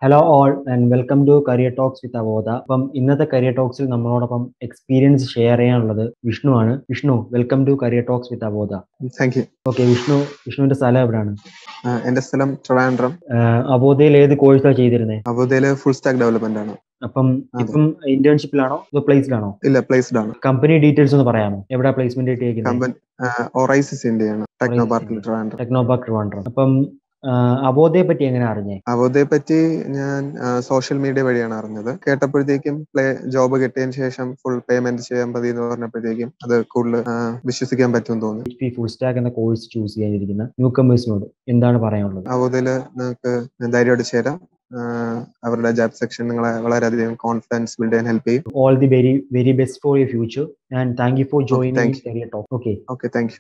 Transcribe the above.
Hello all and welcome to career talks with Avodha അപ്പം ഇന്നത്തെ career ടോക്സിൽ നമ്മളോടൊപ്പം എക്സ്പീരിയൻസ് ഷെയർ ചെയ്യാനുള്ളത് വിഷ്ണു ആണ് Vishnu welcome to career talks with Avodha thank you okay Vishnu വിഷ്ണുവിന്റെ സ്ഥലം എവിടെയാണ് എന്റെ സ്ഥലം ട്രിവാൻഡ്രം അവോദയിൽ ഏത് കോഴ്സാണ് ചെയ്തിരുന്നത് അബുദയില് ഫുൾ സ്റ്റാക്ക് ഡെവലപ്മെന്റ് ആണ് അപ്പം അതെ. ഇപ്പം ഇന്റേൺഷിപ്പിലാണോ അതോ പ്ലേസിലാണോ ഇല്ല പ്ലേസ്ഡ് ആണ് കമ്പനി ഡീറ്റെയിൽസ് ഒന്ന് പറയാമോ എവിടെ പ്ലേസ്മെന്റ് കിട്ടിയേക്കുന്നത് കമ്പനി ഒറൈസിസ് ഇന്ത്യ ആണ് ടെക്നോ Oasis പാർക്കിൽ India. ട്രിവാൻഡ്രം ടെക്നോപാർക്ക് ട്രിവാൻഡ്രം അപ്പം അവോദയെ പറ്റി എങ്ങനെ അറിഞ്ഞേ അബുദയെ പറ്റി ഞാൻ സോഷ്യൽ മീഡിയ വഴിയാണ് അറിഞ്ഞത് കേട്ടപ്പോഴത്തേക്കും പ്ലേ ജോബ് കിട്ടിയതിന് ശേഷം ഫുൾ പേയ്മെന്റ് ചെയ്യാൻ മതി എന്ന് പറഞ്ഞപ്പോഴത്തേക്കും അത് കൂടുതൽ ആ, വിശ്വസിക്കാൻ പറ്റുമെന്ന് തോന്നി എച്ച് പി ഫുൾ സ്റ്റാക്ക് എന്ന കോഴ്സ് ചൂസ് ചെയ്യാനിരിക്കുന്ന ന്യൂ കമേഴ്സിനോട് എന്താണ് പറയാനുള്ളത് അബുദയില് നിങ്ങൾക്ക് ധൈര്യമായിട്ട് ചേരാം ആ, അവരുടെ ജോബ് സെക്ഷൻ നിങ്ങളെ വളരെയധികം കോൺഫിഡൻസ് ബിൽഡ് ചെയ്യാൻ ഹെൽപ്പ് ചെയ്യും all the very very best for your future and thank you for joining thank career talk okay okay thank U